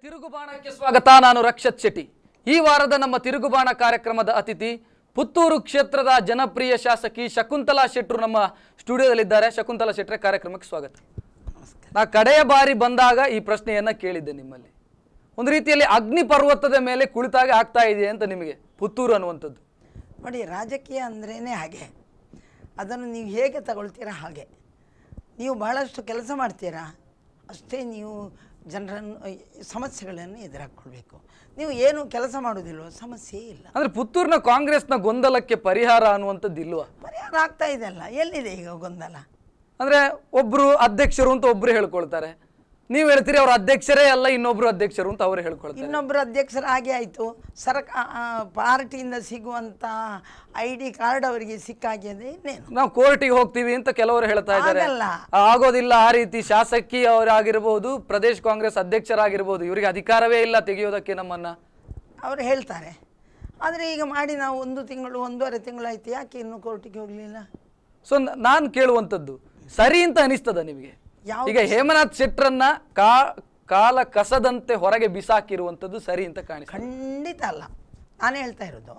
ತಿರುಗುಬಾಣಕ್ಕೆ ಸ್ವಾಗತ ನಾನು ರಕ್ಷತ್ ಶೆಟ್ಟಿ ಈ ವಾರದ ನಮ್ಮ ತಿರುಗುಬಾಣ ಕಾರ್ಯಕ್ರಮದ ಅತಿಥಿ ಪುತ್ತೂರು ಕ್ಷೇತ್ರದ ಜನಪ್ರಿಯ ಶಾಸಕಿ ಶಕುಂತಲಾ ಶೆಟ್ರು ನಮ್ಮ ಸ್ಟುಡಿಯೋದಲ್ಲಿದ್ದಾರೆ ಶಕುಂತಲಾ ಶೆಟ್ರೆ ಕಾರ್ಯಕ್ರಮಕ್ಕೆ ಸ್ವಾಗತ ನಾ ಕಡೆಯ ಬಾರಿ ಬಂದಾಗ ಈ ಪ್ರಶ್ನೆಯನ್ನ ಕೇಳಿದ್ದೆ ನಿಮ್ಮಲ್ಲಿ ಒಂದು ರೀತಿಯಲ್ಲಿ ಅಗ್ನಿ ಪರ್ವತದ ಮೇಲೆ ಕುಳಿತಾಗ ಆಗ್ತಾ ಇದೆ ಅಂತ ನಿಮಗೆ ಪುತ್ತೂರು ಅನ್ನುವಂಥದ್ದು ನೋಡಿ ರಾಜಕೀಯ ಅಂದ್ರೇ ಹಾಗೆ ಅದನ್ನು ನೀವು ಹೇಗೆ ತಗೊಳ್ತೀರಾ ಹಾಗೆ ನೀವು ಬಹಳಷ್ಟು ಕೆಲಸ ಮಾಡ್ತೀರಾ ಅಷ್ಟೇ ನೀವು ಜನರನ್ನು ಈ ಸಮಸ್ಯೆಗಳನ್ನು ಎದುರಾಕ್ಕೊಳ್ಬೇಕು ನೀವು ಏನು ಕೆಲಸ ಮಾಡೋದಿಲ್ವೋ ಸಮಸ್ಯೆ ಇಲ್ಲ ಅಂದ್ರೆ ಪುತ್ತೂರಿನ ಕಾಂಗ್ರೆಸ್ನ ಗೊಂದಲಕ್ಕೆ ಪರಿಹಾರ ಅನ್ನುವಂಥದ್ದು ಇಲ್ವಾ ಪರಿಹಾರ ಆಗ್ತಾ ಇದೆಯಲ್ಲ ಎಲ್ಲಿದೆ ಈಗ ಗೊಂದಲ ಅಂದ್ರೆ ಒಬ್ರು ಅಧ್ಯಕ್ಷರು ಅಂತ ಒಬ್ರು ಹೇಳ್ಕೊಳ್ತಾರೆ ನೀವು ಹೇಳ್ತೀರಿ ಅವ್ರ ಅಧ್ಯಕ್ಷರೇ ಅಲ್ಲ ಇನ್ನೊಬ್ರು ಅಧ್ಯಕ್ಷರು ಅಂತ ಅವ್ರು ಹೇಳ್ಕೊಳ್ತಾರೆ ಇನ್ನೊಬ್ಬರು ಅಧ್ಯಕ್ಷರ ಹಾಗೆ ಆಯಿತು ಸರ್ಕ ಆ, ಪಾರ್ಟಿಯಿಂದ ಸಿಗುವಂಥ ಐ ಡಿ ಕಾರ್ಡ್ ಅವರಿಗೆ ಸಿಕ್ಕಾಗಿದೆ ಇನ್ನೇನು ನಾವು ಕೋರ್ಟಿಗೆ ಹೋಗ್ತೀವಿ ಅಂತ ಕೆಲವರು ಹೇಳ್ತಾ ಇದ್ದಾರೆ ಆಗಲ್ಲ. ಆಗೋದಿಲ್ಲ ಆ ರೀತಿ ಶಾಸಕಿ ಅವರಾಗಿರ್ಬೋದು ಪ್ರದೇಶ್ ಕಾಂಗ್ರೆಸ್ ಅಧ್ಯಕ್ಷರಾಗಿರ್ಬೋದು ಇವರಿಗೆ ಅಧಿಕಾರವೇ ಇಲ್ಲ ತೆಗೆಯೋದಕ್ಕೆ ನಮ್ಮನ್ನ ಅವರು ಹೇಳ್ತಾರೆ ಆದರೆ ಈಗ ಮಾಡಿ ನಾವು ಒಂದು ತಿಂಗಳು ಒಂದೂವರೆ ತಿಂಗಳಾಯ್ತು ಯಾಕೆ ಇನ್ನೂ ಕೋರ್ಟಿಗೆ ಹೋಗಲಿಲ್ಲ ಸೊ ನಾನು ಕೇಳುವಂಥದ್ದು ಸರಿ ಅಂತ ಅನಿಸ್ತದ ನಿಮಗೆ ಯಾವ ಈಗ ಹೇಮನಾಥ್ ಶೆಟ್ರನ್ನ ಕಾ ಕಾಲ ಕಸದಂತೆ ಹೊರಗೆ ಬಿಸಾಕಿರುವಂಥದ್ದು ಸರಿ ಅಂತ ಕಾಣಿಸ್ತದೆ ಖಂಡಿತ ಅಲ್ಲ ನಾನು ಹೇಳ್ತಾ ಇರೋದು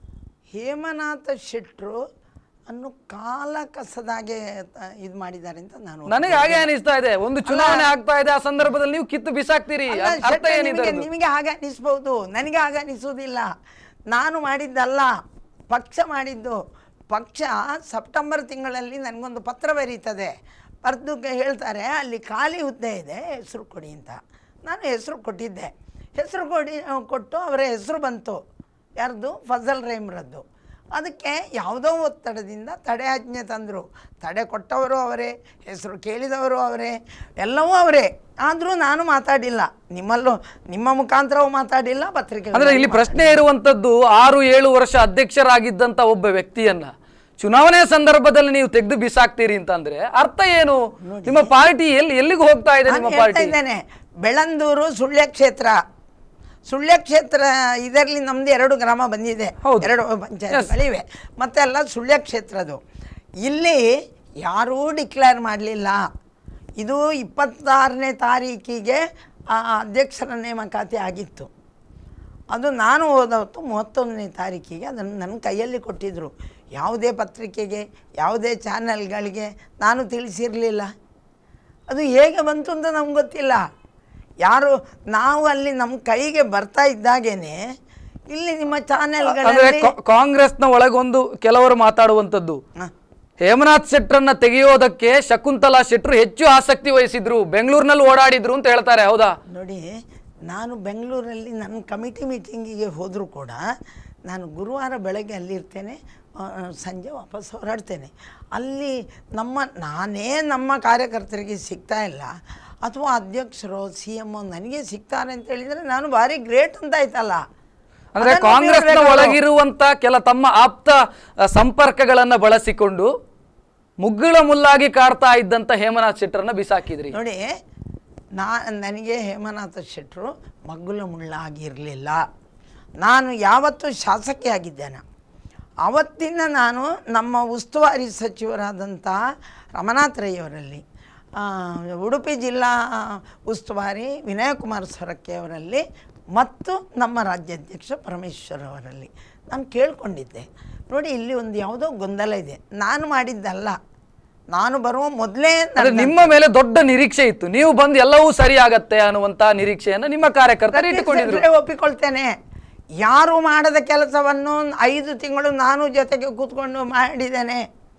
ಹೇಮನಾಥ ಶೆಟ್ರು ಅನ್ನು ಕಾಲ ಕಸದಾಗೆ ಇದು ಮಾಡಿದ್ದಾರೆ ಅಂತ ನಾನು ನನಗೆ ಹಾಗೆ ಅನಿಸ್ತಾ ಇದೆ ಒಂದು ಚುನಾವಣೆ ಆಗ್ತಾ ಇದೆ ಆ ಸಂದರ್ಭದಲ್ಲಿ ನೀವು ಕಿತ್ತು ಬಿಸಾಕ್ತೀರಿ ಅಲ್ಲ, ಅರ್ಥ ಶೆಟ್ರು ಏನಿದೆ ನಿಮಗೆ ನಿಮಗೆ ಹಾಗೆ ಅನಿಸ್ಬೋದು ನನಗೆ ಹಾಗೆ ಅನಿಸೋದಿಲ್ಲ ನಾನು ಮಾಡಿದ್ದಲ್ಲ ಪಕ್ಷ ಮಾಡಿದ್ದು ಪಕ್ಷ ಸೆಪ್ಟೆಂಬರ್ ತಿಂಗಳಲ್ಲಿ ನನಗೊಂದು ಪತ್ರ ಬರೀತದೆ ಬರೆದು ಹೇಳ್ತಾರೆ ಅಲ್ಲಿ ಖಾಲಿ ಹುದ್ದೆ ಇದೆ ಹೆಸರು ಕೊಡಿ ಅಂತ ನಾನು ಹೆಸರು ಕೊಟ್ಟಿದ್ದೆ ಹೆಸರು ಕೊಡಿ ಕೊಟ್ಟು ಅವರ ಹೆಸರು ಬಂತು ಯಾರ್ದು ಫಜಲ್ ರೈಮ್ರದ್ದು ಅದಕ್ಕೆ ಯಾವುದೋ ಒತ್ತಡದಿಂದ ತಡೆಯಾಜ್ಞೆ ತಂದರು ತಡೆ ಕೊಟ್ಟವರು ಅವರೇ ಹೆಸರು ಕೇಳಿದವರು ಅವರೇ ಎಲ್ಲವೂ ಅವರೇ ಆದರೂ ನಾನು ಮಾತಾಡಿಲ್ಲ ನಿಮ್ಮಲ್ಲೂ ನಿಮ್ಮ ಮುಖಾಂತರವೂ ಮಾತಾಡಿಲ್ಲ ಪತ್ರಿಕೆ ಅಂದ್ರೆ ಇಲ್ಲಿ ಪ್ರಶ್ನೆ ಇರುವಂತದ್ದು ಆರು ಏಳು ವರ್ಷ ಅಧ್ಯಕ್ಷರಾಗಿದ್ದಂತ ಒಬ್ಬ ವ್ಯಕ್ತಿಯನ್ನ ಚುನಾವಣೆ ಸಂದರ್ಭದಲ್ಲಿ ನೀವು ತೆಗೆದು ಬಿಸಾಕ್ತೀರಿ ಅಂತಂದ್ರೆ ಅರ್ಥ ಏನು ನಿಮ್ಮ ಪಾರ್ಟಿ ಎಲ್ಲಿ ಎಲ್ಲಿಗೆ ಹೋಗ್ತಾ ಇದೆ ನಿಮ್ಮ ನಾನು ಹೇಳ್ತಾ ಪಾರ್ಟಿ ಇದ್ದೇನೆ ಬೆಳಂದೂರು ಸುಳ್ಯ ಕ್ಷೇತ್ರ ಸುಳ್ಯ ಕ್ಷೇತ್ರ ಇದರಲ್ಲಿ ನಮ್ದು ಎರಡು ಗ್ರಾಮ ಬಂದಿದೆ ಹೌದು. ಎರಡು ಪಂಚಾಯತ್ಗಳಿವೆ ಮತ್ತೆಲ್ಲ ಸುಳ್ಯ ಕ್ಷೇತ್ರದು ಇಲ್ಲಿ ಯಾರೂ ಡಿಕ್ಲೇರ್ ಮಾಡಲಿಲ್ಲ ಇದು ಇಪ್ಪತ್ತಾರನೇ ತಾರೀಕಿಗೆ ಆ ಅಧ್ಯಕ್ಷರ ನೇಮಕಾತಿ ಆಗಿತ್ತು ಅದು ನಾನು ಹೋದ ಹೊತ್ತು ಮೂವತ್ತೊಂದನೇ ತಾರೀಕಿಗೆ ಅದನ್ನು ನನ್ನ ಕೈಯಲ್ಲಿ ಕೊಟ್ಟಿದ್ದರು ಯಾವುದೇ ಪತ್ರಿಕೆಗೆ ಯಾವುದೇ ಚಾನಲ್ಗಳಿಗೆ ನಾನು ತಿಳಿಸಿರಲಿಲ್ಲ ಅದು ಹೇಗೆ ಬಂತು ಅಂತ ನಮ್ಗೆ ಗೊತ್ತಿಲ್ಲ ಯಾರು ನಾವು ಅಲ್ಲಿ ನಮ್ಮ ಕೈಗೆ ಬರ್ತಾ ಇದ್ದಾಗೇನೆ ಇಲ್ಲಿ ನಿಮ್ಮ ಅಂದ್ರೆ ಚಾನೆಲ್ಗಳಲ್ಲಿ ಕಾ- ಕಾಂಗ್ರೆಸ್ನ ಒಳಗೊಂದು ಕೆಲವರು ಮಾತಾಡುವಂತದ್ದು ಹೇಮನಾಥ್ ಶೆಟ್ರನ್ನ ತೆಗೆಯೋದಕ್ಕೆ ಶಕುಂತಲಾ ಶೆಟ್ರು ಹೆಚ್ಚು ಆಸಕ್ತಿ ವಹಿಸಿದ್ರು ಬೆಂಗಳೂರಿನಲ್ಲಿ ಓಡಾಡಿದ್ರು ಅಂತ ಹೇಳ್ತಾರೆ ಹೌದಾ ನೋಡಿ ನಾನು ಬೆಂಗಳೂರಲ್ಲಿ ನನ್ನ ಕಮಿಟಿ ಮೀಟಿಂಗಿಗೆ ಹೋದರೂ ಕೂಡ ನಾನು ಗುರುವಾರ ಬೆಳಗ್ಗೆ ಅಲ್ಲಿರ್ತೇನೆ ಆ, ಸಂಜೆ ವಾಪಸ್ ಹೊರಡ್ತೇನೆ ಅಲ್ಲಿ ನಮ್ಮ ನಾನೇ ನಮ್ಮ ಕಾರ್ಯಕರ್ತರಿಗೆ ಸಿಗ್ತಾ ಇಲ್ಲ ಅಥವಾ ಅಧ್ಯಕ್ಷರು ಸಿ ಎಮ್ ನನಗೆ ಸಿಗ್ತಾರೆ ಅಂತ ಹೇಳಿದರೆ ನಾನು ಭಾರಿ ಗ್ರೇಟ್ ಅಂತ ಆಯ್ತಲ್ಲ ಅಂದ್ರೆ ಅದನ್ನು ಕಾಂಗ್ರೆಸ್ನ ನೀವು ಒಳಗಿರುವಂತ ಕೆಲ ತಮ್ಮ ಆಪ್ತ ಅ, ಸಂಪರ್ಕಗಳನ್ನ ಬಳಸಿಕೊಂಡು ಮುಗ್ಗುಳ ಮುಲ್ಲಾಗಿ ಕಾಡ್ತಾ ಇದ್ದಂತ ಹೇಮನಾಥ್ ಶೆಟ್ರನ್ನ ಬಿಸಾಕಿದ್ರಿ ನೋಡಿ ನಾ ನನಗೆ ಹೇಮನಾಥ ಶೆಟ್ಟರು ಮಗ್ಗುಲ ಮುಳ್ಳಾಗಿರಲಿಲ್ಲ ನಾನು ಯಾವತ್ತೂ ಶಾಸಕಿಯಾಗಿದ್ದೇನೆ ಆವತ್ತಿನ ನಾನು ನಮ್ಮ ಉಸ್ತುವಾರಿ ಸಚಿವರಾದಂಥ ರಮನಾಥ್ ರೈ ಅವರಲ್ಲಿ ಆ, ಉಡುಪಿ ಜಿಲ್ಲಾ ಉಸ್ತುವಾರಿ ವಿನಯಕುಮಾರ್ ಸೊರಕೆ ಅವರಲ್ಲಿ ಮತ್ತು ನಮ್ಮ ರಾಜ್ಯಾಧ್ಯಕ್ಷ ಪರಮೇಶ್ವರ್ ಅವರಲ್ಲಿ ನಾನು ಕೇಳ್ಕೊಂಡಿದ್ದೆ ನೋಡಿ ಇಲ್ಲಿ ಒಂದು ಯಾವುದೋ ಗೊಂದಲ ಇದೆ ನಾನು ಮಾಡಿದ್ದಲ್ಲ ನಾನು ಬರುವ ಮೊದಲೇ ಅಂದ್ರೆ ನಿಮ್ಮ ಮೇಲೆ ದೊಡ್ಡ ನಿರೀಕ್ಷೆ ಇತ್ತು ನೀವು ಬಂದು ಎಲ್ಲವೂ ಸರಿ ಆಗತ್ತೆ ಅನ್ನುವಂತ ನಿರೀಕ್ಷೆಯನ್ನ ನಿಮ್ಮ ಕಾರ್ಯಕರ್ತರು ಇಟ್ಟುಕೊಂಡಿದ್ರು ಸತ್ಯ ಒಪ್ಪಿಕೊಳ್ತೇನೆ ಯಾರು ಮಾಡದ ಕೆಲಸವನ್ನು ಐದು ತಿಂಗಳು ನಾನು ಜೊತೆಗೆ ಕೂತ್ಕೊಂಡು ಮಾಡಿದ್ದೇನೆ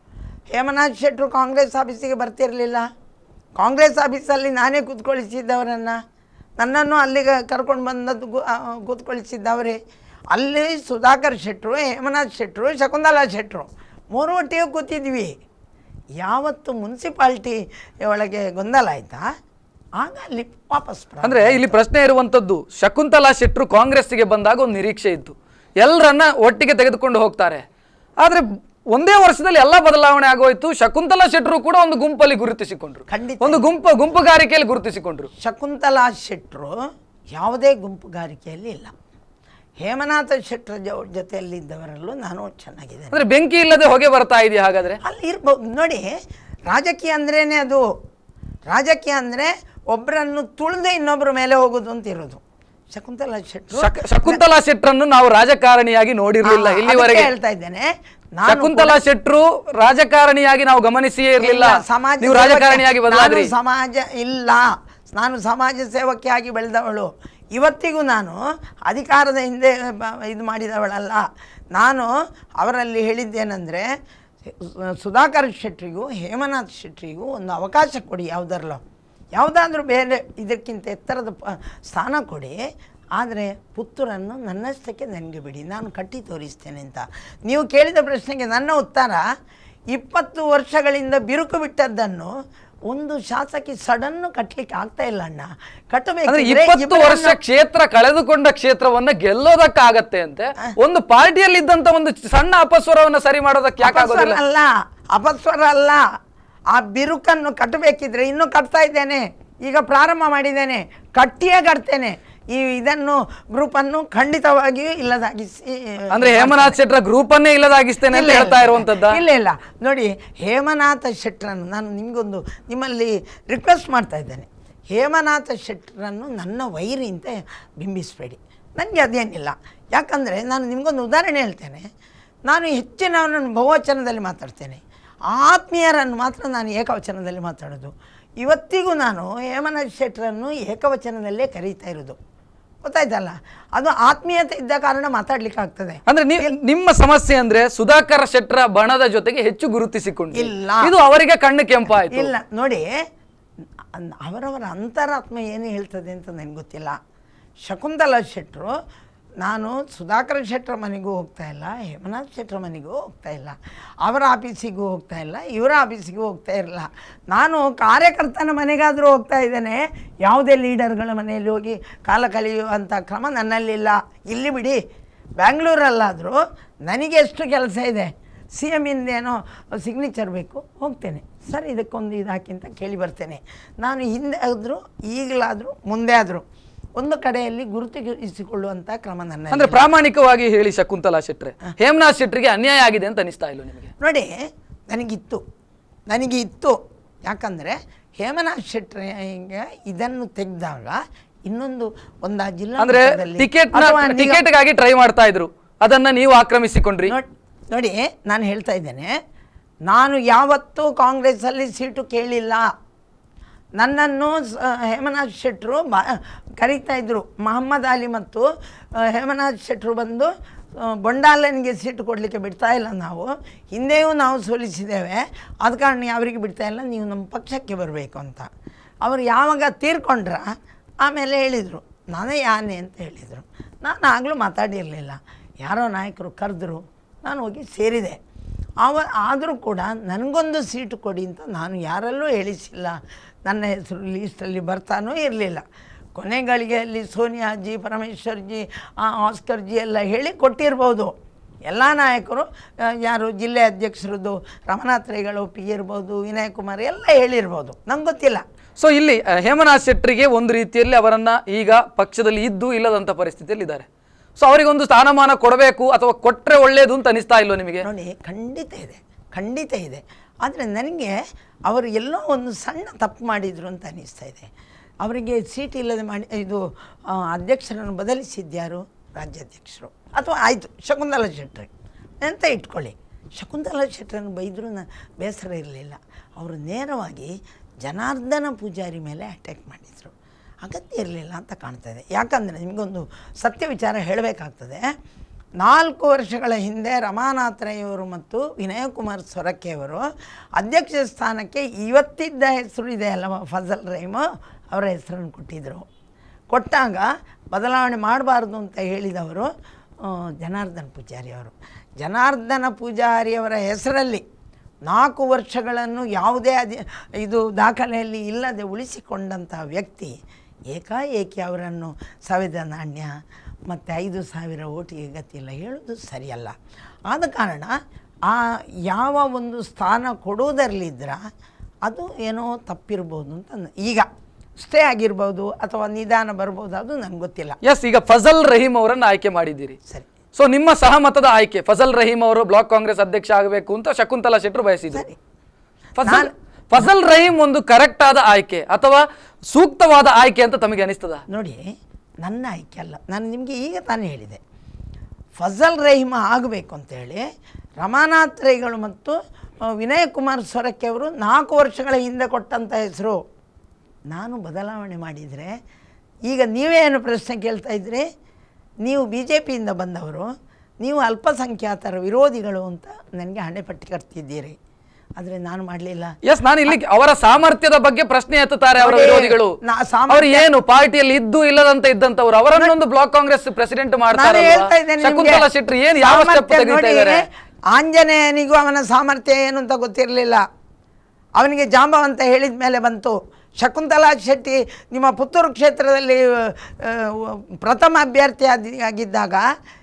ಹೇಮನಾಥ್ ಶೆಟ್ಟರು ಕಾಂಗ್ರೆಸ್ ಆಫೀಸಿಗೆ ಬರ್ತಿರಲಿಲ್ಲ ಕಾಂಗ್ರೆಸ್ ಆಫೀಸಲ್ಲಿ ನಾನೇ ಕೂತ್ಕೊಳಿಸಿದ್ದವರನ್ನು ನನ್ನನ್ನು ಅಲ್ಲಿಗೆ ಕರ್ಕೊಂಡು ಬಂದದ್ದು ಗೂ- ಆ, ಕೂತ್ಕೊಳಿಸಿದ್ದವರೇ ಅಲ್ಲಿ ಸುಧಾಕರ್ ಶೆಟ್ಟರು ಹೇಮನಾಥ್ ಶೆಟ್ಟರು ಶಕುಂತಲಾ ಶೆಟ್ಟರು ಮೂರು ಒಟ್ಟಿಗೆ ಕೂತಿದ್ವಿ ಯಾವತ್ತು ಮುನ್ಸಿಪಾಲ್ಟಿ ಒಳಗೆ ಗೊಂದಲ ಆಯಿತಾ ಆಗ ಅಲ್ಲಿ ವಾಪಸ್ ಪ್ರಾರಂಭ. ಅಂದ್ರೆ ಇಲ್ಲಿ ಪ್ರಶ್ನೆ ಇರುವಂತದ್ದು ಶಕುಂತಲಾ ಶೆಟ್ರು ಕಾಂಗ್ರೆಸ್ಸಿಗೆ ಬಂದಾಗ ಒಂದು ನಿರೀಕ್ಷೆ ಇತ್ತು ಎಲ್ಲರನ್ನ ಒಟ್ಟಿಗೆ ತೆಗೆದುಕೊಂಡು ಹೋಗ್ತಾರೆ ಆದ್ರೆ ಒಂದೇ ವರ್ಷದಲ್ಲಿ ಎಲ್ಲ ಬದಲಾವಣೆ ಆಗೋಯ್ತು ಶಕುಂತಲಾ ಶೆಟ್ರು ಕೂಡ ಒಂದು ಗುಂಪಲ್ಲಿ ಗುರುತಿಸಿಕೊಂಡ್ರು ಖಂಡಿತ. ಒಂದು ಗುಂಪು ಗುಂಪುಗಾರಿಕೆಯಲ್ಲಿ ಗುರುತಿಸಿಕೊಂಡ್ರು ಶಕುಂತಲಾ ಶೆಟ್ಟರು ಯಾವುದೇ ಗುಂಪುಗಾರಿಕೆಯಲ್ಲಿ ಇಲ್ಲ ಹೇಮನಾಥ ಶೆಟ್ಟರ ಜೊ ಜೊತೆಯಲ್ಲಿದ್ದವರಲ್ಲೂ ನಾನು ಚೆನ್ನಾಗಿದ್ದೇನೆ ಅಂದ್ರೆ ಬೆಂಕಿ ಇಲ್ಲದೆ ಹೊಗೆ ಬರ್ತಾ ಇದೆಯಾ ಹಾಗಾದ್ರೆ ಅಲ್ಲಿ ಇರ್ಬೋದು ನೋಡಿ ರಾಜಕೀಯ ಅಂದ್ರೇ ಅದು ರಾಜಕೀಯ ಅಂದರೆ ಒಬ್ಬರನ್ನು ತುಳಿದು ಇನ್ನೊಬ್ಬರ ಮೇಲೆ ಹೋಗೋದು ಅಂತ ಇರೋದು ಶಕುಂತಲಾ ಶೆಟ್ರು ಶಕ- ಶಕುಂತಲಾ ಶೆಟ್ರನ್ನು ನಾವು ರಾಜಕಾರಣಿಯಾಗಿ ನೋಡಿರ್ಲಿಲ್ಲ ಆ, ಇಲ್ಲಿವರೆಗೆ ಅದಕ್ಕೆ ಹೇಳ್ತಾ ಇದ್ದೇನೆ ನಾನು ಶಕುಂತಲಾ ಶೆಟ್ರು ರಾಜಕಾರಣಿಯಾಗಿ ನಾವು ಗಮನಿಸಿಯೇ ಇರಲಿಲ್ಲ ಇಲ್ಲ, ಸಮಾಜ ನೀವು ಸೇವಕಿ- ರಾಜಕಾರಣಿಯಾಗಿ ಬದಲಾದ್ರಿ ನಾನು ಸಮಾಜ ಇಲ್ಲ ನಾನು ಸಮಾಜ ಸೇವಕಿಯಾಗಿ ಬೆಳೆದವಳು ಇವತ್ತಿಗೂ ನಾನು ಅಧಿಕಾರದ ಹಿಂದೆ ಬ- ಇದು ಮಾಡಿದವಳಲ್ಲ ನಾನು ಅವರಲ್ಲಿ ಹೇಳಿದ್ದೇನೆಂದರೆ ಸುಧಾಕರ್ ಶೆಟ್ರಿಗೂ ಹೇಮನಾಥ್ ಶೆಟ್ರಿಗೂ ಒಂದು ಅವಕಾಶ ಕೊಡಿ ಯಾವುದರಲ್ಲೋ ಯಾವುದಾದ್ರೂ ಬೇರೆ ಇದಕ್ಕಿಂತ ಎತ್ತರದ ಪ- ಸ್ಥಾನ ಕೊಡಿ ಆದರೆ ಪುತ್ತೂರನ್ನು ನನ್ನಷ್ಟಕ್ಕೆ ನನಗೆ ಬಿಡಿ ನಾನು ಕಟ್ಟಿ ತೋರಿಸ್ತೇನೆ ಅಂತ ನೀವು ಕೇಳಿದ ಪ್ರಶ್ನೆಗೆ ನನ್ನ ಉತ್ತರ ಇಪ್ಪತ್ತು ವರ್ಷಗಳಿಂದ ಬಿರುಕು ಬಿಟ್ಟದ್ದನ್ನು ಒಂದು ಶಾಸಕಿ ಸಡನ್ನು ಕಟ್ಟಲಿಕ್ಕೆ ಆಗ್ತಾ ಇಲ್ಲ ಅಣ್ಣ ಅಂದ್ರೆ ಕಟ್ಟಬೇಕು ಇಪ್ಪತ್ತು ವರ್ಷ ಕ್ಷೇತ್ರ ಕಳೆದುಕೊಂಡ ಕ್ಷೇತ್ರವನ್ನ ಗೆಲ್ಲೋದಕ್ಕಾಗತ್ತೆ ಅಂತೆ ಒಂದು ಪಾರ್ಟಿಯಲ್ಲಿ ಇದ್ದಂತ ಒಂದು ಸಣ್ಣ ಅಪಸ್ವರವನ್ನ ಸರಿ ಮಾಡೋದಕ್ಕೆ ಯಾಕಾಗೋದಿಲ್ಲ ಅಲ್ಲ ಅಪಸ್ವರ ಅಲ್ಲ ಆ ಬಿರುಕನ್ನು ಕಟ್ಟಬೇಕಿದ್ರೆ ಇನ್ನೂ ಕಟ್ತಾ ಇದ್ದೇನೆ ಈಗ ಪ್ರಾರಂಭ ಮಾಡಿದ್ದೇನೆ ಕಟ್ಟಿಯೇ ಕಟ್ತೇನೆ ಈ ಇದನ್ನು ಗ್ರೂಪನ್ನು ಖಂಡಿತವಾಗಿಯೂ ಇಲ್ಲದಾಗಿಸಿ ಅಂದ್ರೆ ಹೇಮನಾಥ್ ಶೆಟ್ರ ಗ್ರೂಪ್ ಅನ್ನೇ ಇಲ್ಲದಾಗಿಸ್ತೇನೆ ಅಂತ ಇಲ್ಲ, ಹೇಳ್ತಾ ಇಲ್ಲ. ಇರುವಂತದ್ದ ಇಲ್ಲ ಇಲ್ಲ ನೋಡಿ ಹೇಮನಾಥ ಶೆಟ್ರನ್ನು ನಾನು ನಿಮಗೊಂದು ನಿಮ್ಮಲ್ಲಿ ರಿಕ್ವೆಸ್ಟ್ ಮಾಡ್ತಾ ಇದ್ದೇನೆ ಹೇಮನಾಥ ಶೆಟ್ರನ್ನು ನನ್ನ ವೈರಿ ಅಂತ ಬಿಂಬಿಸಬೇಡಿ ನನಗೆ ಅದೇನಿಲ್ಲ ಯಾಕಂದರೆ ನಾನು ನಿಮಗೊಂದು ಉದಾಹರಣೆ ಹೇಳ್ತೇನೆ ನಾನು ಹೆಚ್ಚಿನವರನ್ನು ಬಹುವಚನದಲ್ಲಿ ಮಾತಾಡ್ತೇನೆ ಆತ್ಮೀಯರನ್ನು ಮಾತ್ರ ನಾನು ಏಕವಚನದಲ್ಲಿ ಮಾತಾಡೋದು ಇವತ್ತಿಗೂ ನಾನು ಹೇಮನಾಥ್ ಶೆಟ್ರನ್ನು ಏಕವಚನದಲ್ಲೇ ಕರೀತಾ ಇರೋದು ಗೊತ್ತಾಯ್ತಲ್ಲ ಅದು ಆತ್ಮೀಯತೆ ಇದ್ದ ಕಾರಣ ಮಾತಾಡ್ಲಿಕ್ಕೆ ಆಗ್ತದೆ ಅಂದ್ರೆ ನೀವು ನಿಮ್ಮ ಸಮಸ್ಯೆ ಅಂದ್ರೆ ಸುಧಾಕರ್ ಶೆಟ್ರ ಬಣದ ಜೊತೆಗೆ ಹೆಚ್ಚು ಗುರುತಿಸಿಕೊಂಡು ಇಲ್ಲ. ಇದು ಅವರಿಗೆ ಕಣ್ಣು ಕೆಂಪಾಯ್ತು ಇಲ್ಲ ನೋಡಿ ಅನ್- ಅವರವರ ಅಂತರಾತ್ಮ ಏನು ಹೇಳ್ತದೆ ಅಂತ ನನಗೆ ಗೊತ್ತಿಲ್ಲ ಶಕುಂತಲಾ ಶೆಟ್ಟರು ನಾನು ಸುಧಾಕರ್ ಶೆಟ್ಟರ ಮನೆಗೂ ಹೋಗ್ತಾ ಇಲ್ಲ ಹೇಮನಾಥ್ ಶೆಟ್ಟರ ಮನೆಗೂ ಹೋಗ್ತಾ ಇಲ್ಲ ಅವರ ಆಫೀಸಿಗೂ ಹೋಗ್ತಾ ಇಲ್ಲ ಇವರ ಆಫೀಸಿಗೂ ಹೋಗ್ತಾ ಇರಲ್ಲ ನಾನು ಕಾರ್ಯಕರ್ತನ ಮನೆಗಾದರೂ ಹೋಗ್ತಾ ಇದ್ದೇನೆ ಯಾವುದೇ ಲೀಡರ್ಗಳ ಮನೆಯಲ್ಲಿ ಹೋಗಿ ಕಾಲ ಕಳೆಯುವಂಥ ಕ್ರಮ ನನ್ನಲ್ಲಿಲ್ಲ ಇಲ್ಲಿ ಬಿಡಿ ಬ್ಯಾಂಗ್ಳೂರಲ್ಲಾದರೂ ನನಗೆ ಎಷ್ಟು ಕೆಲಸ ಇದೆ ಸಿ ಎಮ್ ಇಂದೇನೋ ಸಿಗ್ನೇಚರ್ ಬೇಕು ಹೋಗ್ತೇನೆ ಸರ್ ಇದಕ್ಕೊಂದು ಇದು ಹಾಕಿ ಅಂತ ಕೇಳಿ ಬರ್ತೇನೆ ನಾನು ಹಿಂದೆ ಆದರೂ ಈಗಲಾದರೂ ಮುಂದೆ ಆದರೂ ಒಂದು ಕಡೆಯಲ್ಲಿ ಗುರುತಿಸಿಕೊಳ್ಳುವಂಥ ಕ್ರಮ ನನ್ನ ಅಂದ್ರೆ ಪ್ರಾಮಾಣಿಕವಾಗಿ ಹೇಳಿ ಶಕುಂತಲಾ ಶೆಟ್ರೆ ಹೇಮನಾಥ್ ಶೆಟ್ರಿಗೆ ಅನ್ಯಾಯ ಆಗಿದೆ ಅಂತ ಅನಿಸ್ತಾ ಇಲ್ಲ ನಿಮಗೆ ನೋಡಿ ನನಗಿತ್ತು ನನಗೆ ಇತ್ತು ಯಾಕಂದರೆ ಹೇಮನಾಥ್ ಶೆಟ್ಟರಿಗೆ ಇದನ್ನು ತೆಗೆದಾಗ ಇನ್ನೊಂದು ಒಂದು ಆ ಜಿಲ್ಲಾ ಅಂದ್ರೆ ಮಟ್ಟದಲ್ಲಿ ಟಿಕೆಟ್ ಅಥವಾ ನಿಗಮ- ಟಿಕೆಟ್ಗಾಗಿ ಟ್ರೈ ಮಾಡ್ತಾ ಇದ್ರು ಅದನ್ನ ನೀವು ಆಕ್ರಮಿಸಿಕೊಂಡ್ರಿ ನೋಡ್- ನೋಡಿ ನಾನು ಹೇಳ್ತಾ ಇದ್ದೇನೆ ನಾನು ಯಾವತ್ತೂ ಕಾಂಗ್ರೆಸ್ಸಲ್ಲಿ ಸೀಟು ಕೇಳಿಲ್ಲ ನನ್ನನ್ನು ಸ- ಹೇಮನಾಥ್ ಶೆಟ್ಟರು ಬಾ ಕರೀತಾ ಇದ್ದರು ಮಹಮ್ಮದ್ ಅಲಿ ಮತ್ತು ಆ, ಹೇಮನಾಥ್ ಶೆಟ್ಟರು ಬಂದು ಆ, ಬೊಂಡಾಲನಿಗೆ ಸೀಟು ಕೊಡಲಿಕ್ಕೆ ಬಿಡ್ತಾ ಇಲ್ಲ ನಾವು ಹಿಂದೆಯೂ ನಾವು ಸೋಲಿಸಿದ್ದೇವೆ ಆದ ಕಾರಣ ಅವರಿಗೆ ಬಿಡ್ತಾ ಇಲ್ಲ ನೀವು ನಮ್ಮ ಪಕ್ಷಕ್ಕೆ ಬರಬೇಕು ಅಂತ ಅವರು ಯಾವಾಗ ತೀರ್ಕೊಂಡ್ರ ಆಮೇಲೆ ಹೇಳಿದರು ನಾನೇ ಯಾನೆ ಅಂತ ಹೇಳಿದರು ನಾನು ಆಗಲೂ ಮಾತಾಡಿರಲಿಲ್ಲ ಯಾರೋ ನಾಯಕರು ಕರೆದ್ರು ನಾನು ಹೋಗಿ ಸೇರಿದೆ ಅವ ಆದರೂ ಕೂಡ ನನಗೊಂದು ಸೀಟು ಕೊಡಿ ಅಂತ ನಾನು ಯಾರಲ್ಲೂ ಹೇಳಿಸಿಲ್ಲ ನನ್ನ ಹೆಸರು ಲೀಸ್ಟಲ್ಲಿ ಬರ್ತಾನೂ ಇರಲಿಲ್ಲ ಕೊನೆ ಗಳಿಗೆಯಲ್ಲಿ ಸೋನಿಯಾಜಿ ಪರಮೇಶ್ವರ್ಜಿ ಆ, ಆಸ್ಕರ್ಜಿ ಎಲ್ಲ ಹೇಳಿ ಕೊಟ್ಟಿರ್ಬೋದು ಎಲ್ಲ ನಾಯಕರು ಆ, ಯಾರು ಜಿಲ್ಲೆ ಅಧ್ಯಕ್ಷರದ್ದು ರಮನಾಥ್ ರೈಗಳು ಪಿ ಇರ್ಬೋದು ವಿನಯ್ ಕುಮಾರ್ ಎಲ್ಲ ಹೇಳಿರ್ಬೋದು ನಂಗೆ ಗೊತ್ತಿಲ್ಲ ಸೊ ಇಲ್ಲಿ ಆ, ಹೇಮನಾಥ್ ಶೆಟ್ರಿಗೆ ಒಂದು ರೀತಿಯಲ್ಲಿ ಅವರನ್ನ ಈಗ ಪಕ್ಷದಲ್ಲಿ ಇದ್ದು ಇಲ್ಲದಂತ ಪರಿಸ್ಥಿತಿಯಲ್ಲಿ ಇದ್ದಾರೆ ಸೊ ಅವರಿಗೊಂದು ಸ್ಥಾನಮಾನ ಕೊಡಬೇಕು ಅಥವಾ ಕೊಟ್ರೆ ಒಳ್ಳೇದು ಅಂತ ಅನಿಸ್ತಾ ಇಲ್ವೋ ನಿಮಗೆ ನೋಡಿ ಖಂಡಿತ ಇದೆ ಖಂಡಿತ ಇದೆ ಆದರೆ ನನಗೆ ಅವರು ಎಲ್ಲೋ ಒಂದು ಸಣ್ಣ ತಪ್ಪು ಮಾಡಿದರು ಅಂತ ಅನ್ನಿಸ್ತಾ ಇದೆ ಅವರಿಗೆ ಸೀಟ್ ಇಲ್ಲದೆ ಮಾಡಿ ಇದು ಆ, ಅಧ್ಯಕ್ಷರನ್ನು ಬದಲಿಸಿದ್ಯಾರು ರಾಜ್ಯಾಧ್ಯಕ್ಷರು ಅಥವಾ ಆಯಿತು ಶಕುಂತಲಾ ಶೆಟ್ಟರ್ ಅಂತ ಇಟ್ಕೊಳ್ಳಿ ಶಕುಂತಲಾ ಶೆಟ್ಟರನ್ನು ಬೈದರೂ ನ ಬೇಸರ ಇರಲಿಲ್ಲ ಅವರು ನೇರವಾಗಿ ಜನಾರ್ದನ ಪೂಜಾರಿ ಮೇಲೆ ಅಟ್ಯಾಕ್ ಮಾಡಿದರು ಅಗತ್ಯ ಇರಲಿಲ್ಲ ಅಂತ ಕಾಣ್ತಾ ಇದೆ ಯಾಕಂದರೆ ನಿಮಗೊಂದು ಸತ್ಯ ವಿಚಾರ ಹೇಳಬೇಕಾಗ್ತದೆ ನಾಲ್ಕು ವರ್ಷಗಳ ಹಿಂದೆ ರಮಾನಾಥ್ ರೈ ಅವರು ಮತ್ತು ವಿನಯಕುಮಾರ್ ಸೊರಕೆಯವರು ಅಧ್ಯಕ್ಷ ಸ್ಥಾನಕ್ಕೆ ಇವತ್ತಿದ್ದ ಹೆಸರು ಇದೆ ಅಲ್ಲವ ಫಜಲ್ ರೈಮು ಅವರ ಹೆಸರನ್ನು ಕೊಟ್ಟಿದ್ದರು ಕೊಟ್ಟಾಗ ಬದಲಾವಣೆ ಮಾಡಬಾರ್ದು ಅಂತ ಹೇಳಿದವರು ಆ, ಜನಾರ್ದನ್ ಪೂಜಾರಿ ಅವರು ಜನಾರ್ದನ ಪೂಜಾರಿಯವರ ಹೆಸರಲ್ಲಿ ನಾಲ್ಕು ವರ್ಷಗಳನ್ನು ಯಾವುದೇ ಅಧಿ ಇದು ದಾಖಲೆಯಲ್ಲಿ ಇಲ್ಲದೆ ಉಳಿಸಿಕೊಂಡಂಥ ವ್ಯಕ್ತಿ ಏಕಾಏಕಿ ಅವರನ್ನು ಸವೆದ ನಾಣ್ಯ ಮತ್ತು ಐದು ಸಾವಿರ ಓಟಿಗೆ ಗತಿಯಿಲ್ಲ ಹೇಳೋದು ಸರಿಯಲ್ಲ ಆದ ಕಾರಣ ಆ ಯಾವ ಒಂದು ಸ್ಥಾನ ಕೊಡುವುದರಲ್ಲಿದ್ರ ಅದು ಏನೋ ತಪ್ಪಿರ್ಬೋದು ಅಂತ ನ- ಈಗ ಸ್ಟೇ ಆಗಿರ್ಬೋದು ಅಥವಾ ನಿಧಾನ ಬರ್ಬೋದು ಅದು ನಂಗೆ ಗೊತ್ತಿಲ್ಲ ಎಸ್ ಈಗ ಫಜಲ್ ರಹೀಂ ಅವರನ್ನ ಆಯ್ಕೆ ಮಾಡಿದ್ದೀರಿ ಸರಿ ಸೊ ನಿಮ್ಮ ಸಹಮತದ ಆಯ್ಕೆ ಫಜಲ್ ರಹೀಂ ಅವರು ಬ್ಲಾಕ್ ಕಾಂಗ್ರೆಸ್ ಅಧ್ಯಕ್ಷ ಆಗಬೇಕು ಅಂತ ಶಕುಂತಲಾ ಶೆಟ್ಟರು ಬಯಸಿದ್ರು ಸರಿ ಫಜಲ್ ಫಜಲ್ ರಹೀಂ ಒಂದು ಕರೆಕ್ಟ್ ಆದ ಆಯ್ಕೆ ಅಥವಾ ಸೂಕ್ತವಾದ ಆಯ್ಕೆ ಅಂತ ತಮಗೆ ಅನಿಸ್ತದ ನೋಡಿ ನನ್ನ ಆಯ್ಕೆ ಅಲ್ಲ ನಾನು ನಿಮಗೆ ಈಗ ತಾನೇ ಹೇಳಿದೆ ಫಜಲ್ ರಹೀಮ ಆಗಬೇಕು ಅಂತೇಳಿ ರಮಾನಾಥ್ ರೈಗಳು ಮತ್ತು ಆ, ವಿನಯ್ ಕುಮಾರ್ ಸೊರಕೆ ಅವರು ನಾಲ್ಕು ವರ್ಷಗಳ ಹಿಂದೆ ಕೊಟ್ಟಂಥ ಹೆಸರು ನಾನು ಬದಲಾವಣೆ ಮಾಡಿದರೆ ಈಗ ನೀವೇನು ಪ್ರಶ್ನೆ ಕೇಳ್ತಾ ಇದ್ರಿ ನೀವು ಬಿ ಜೆ ಪಿಯಿಂದ ಬಂದವರು ನೀವು ಅಲ್ಪಸಂಖ್ಯಾತರ ವಿರೋಧಿಗಳು ಅಂತ ನನಗೆ ಹಣೆಪಟ್ಟಿ ಕಟ್ತಿದ್ದೀರಿ ಆದರೆ ನಾನು ಮಾಡಲಿಲ್ಲ ಎಸ್ ನಾನು ಇಲ್ಲಿ ಅವರ ಸಾಮರ್ಥ್ಯದ ಬಗ್ಗೆ ಪ್ರಶ್ನೆ ಎತ್ತುತ್ತಾರೆ ಅವರ ನೋಡಿ, ವಿರೋಧಿಗಳು ನಾ ಸಾಮರ್ಥ್ಯ- ಅವರು ಏನು ಪಾರ್ಟಿಯಲ್ಲಿ ಇದ್ದು ಇಲ್ಲದಂತ ಇದ್ದಂತವ್ರು ಅವರನ್ನೊಂದು ಬ್ಲಾಕ್ ಕಾಂಗ್ರೆಸ್ ಪ್ರೆಸಿಡೆಂಟ್ ನಾನು ಮಾಡ್ತಾರೆ ಹೇಳ್ತಾ ಇದ್ದೇನೆ ಶಕುಂತಲಾ ನಿಮ್ಗೆ. ಶೆಟ್ಟಿ ಏನು ಯಾವ ಸ್ಟೆಪ್ ಸಾಮರ್ಥ್ಯ ತೆಗಿತಾ ನೋಡಿ, ಇದ್ದಾರೆ ಆಂಜನೇಯನಿಗೂ ಅವನ ಸಾಮರ್ಥ್ಯ ಏನು ಅಂತ ಗೊತ್ತಿರಲಿಲ್ಲ ಅವನಿಗೆ ಜಾಂಬವಂತ ಹೇಳಿದ ಮೇಲೆ ಬಂತು ಶಕುಂತಲಾ ಶೆಟ್ಟಿ ನಿಮ್ಮ ಪುತ್ತೂರು ಕ್ಷೇತ್ರದಲ್ಲಿ ಆ, ಪ್ರಥಮ ಅಭ್ಯರ್ಥಿ ಆದಿ- ಆಗಿದ್ದಾಗ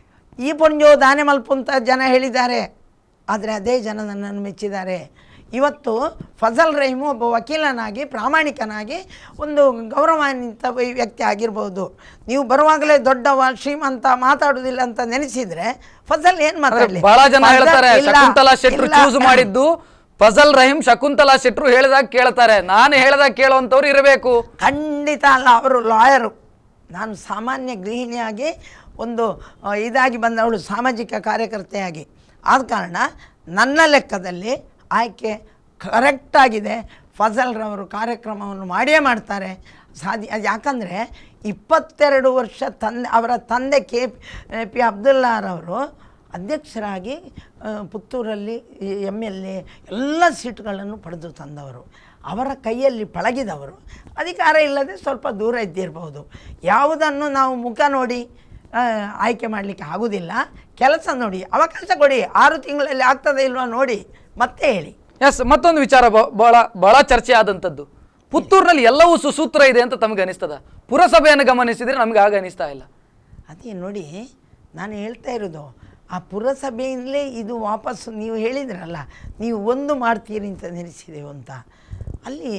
ಈ ಪುಂಜು ದಾನೆ ಮಲ್ಪು ಅಂತ ಜನ ಹೇಳಿದ್ದಾರೆ ಆದರೆ ಅದೇ ಜನ ನನ್ನನ್ನು ಮೆಚ್ಚಿದ್ದಾರೆ ಇವತ್ತು ಫಜಲ್ ರಹೀಮು ಒಬ್ಬ ವಕೀಲನಾಗಿ ಪ್ರಾಮಾಣಿಕನಾಗಿ ಒಂದು ಗೌರವಾನ್ವಿತ ವ್ಯ- ವ್ಯಕ್ತಿ ಆಗಿರ್ಬೋದು ನೀವು ಬರುವಾಗಲೇ ದೊಡ್ಡವ ಶ್ರೀಮಂತ ಮಾತಾಡುವುದಿಲ್ಲ ಅಂತ ನೆನೆಸಿದ್ರೆ ಫಜಲ್ ಏನು ಮಾತಾಡಲಿ ಬಹಳ ಜನ ಹೇಳ್ತಾರೆ ಶಕುಂತಲಾ ಶೆಟ್ರು ಚೂಸ್ ಮಾಡಿದ್ದು ಫಜಲ್ ರಹೀಂ ಶಕುಂತಲಾ ಶೆಟ್ರು ಹೇಳಿದಾಗ ಕೇಳ್ತಾರೆ ನಾನು ಹೇಳಿದಾಗ ಕೇಳುವಂತವ್ರು ಇರಬೇಕು ಖಂಡಿತ ಅಲ್ಲ ಅವರು ಲಾಯರು ನಾನು ಸಾಮಾನ್ಯ ಗೃಹಿಣಿಯಾಗಿ ಒಂದು ಆ, ಇದಾಗಿ ಬಂದವಳು ಸಾಮಾಜಿಕ ಕಾರ್ಯಕರ್ತೆಯಾಗಿ ಆದ ಕಾರಣ ನನ್ನ ಲೆಕ್ಕದಲ್ಲಿ ಆಯ್ಕೆ ಕರೆಕ್ಟಾಗಿದೆ ಫಜಲ್ರವರು ಕಾರ್ಯಕ್ರಮವನ್ನು ಮಾಡಿಯೇ ಮಾಡ್ತಾರೆ ಸಾಧ್ಯ ಅದು ಯಾಕಂದರೆ ಇಪ್ಪತ್ತೆರಡು ವರ್ಷ ತಂದೆ ಅವರ ತಂದೆ ಕೆ ಪಿ ಅಬ್ದುಲ್ಲಾರವರು ಅಧ್ಯಕ್ಷರಾಗಿ ಆ, ಪುತ್ತೂರಲ್ಲಿ ಎಮ್ ಎಲ್ ಎ ಎಲ್ಲ ಸೀಟ್ಗಳನ್ನು ಪಡೆದು ತಂದವರು ಅವರ ಕೈಯಲ್ಲಿ ಪಳಗಿದವರು ಅಧಿಕಾರ ಇಲ್ಲದೆ ಸ್ವಲ್ಪ ದೂರ ಇದ್ದಿರಬಹುದು ಯಾವುದನ್ನು ನಾವು ಮುಖ ನೋಡಿ ಆ, ಆಯ್ಕೆ ಮಾಡಲಿಕ್ಕೆ ಆಗುವುದಿಲ್ಲ ಕೆಲಸ ನೋಡಿ ಅವಕಾಶ ಕೊಡಿ ಆರು ತಿಂಗಳಲ್ಲಿ ಆಗ್ತದೆ ಇಲ್ವಾ ನೋಡಿ ಮತ್ತೆ ಹೇಳಿ ಎಸ್ ಮತ್ತೊಂದು ವಿಚಾರ ಬ- ಬಹಳ ಬಹಳ ಚರ್ಚೆ ಆದಂಥದ್ದು ಪುತ್ತೂರಿನಲ್ಲಿ ಎಲ್ಲವೂ ಸುಸೂತ್ರ ಇದೆ ಅಂತ ತಮಗೆ ಅನಿಸ್ತದ ಪುರಸಭೆಯನ್ನು ಗಮನಿಸಿದ್ರೆ ನಮ್ಗೆ ಆಗ ಅನಿಸ್ತಾ ಇಲ್ಲ ಅದೇ ನೋಡಿ ನಾನು ಹೇಳ್ತಾ ಇರೋದು ಆ ಪುರಸಭೆಯಿಂದಲೇ ಇದು ವಾಪಸ್ಸು ನೀವು ಹೇಳಿದ್ರಲ್ಲ ನೀವು ಒಂದು ಮಾಡ್ತೀರಿ ಅಂತ ನೆನೆಸಿದೆವು ಅಂತ ಅಲ್ಲಿ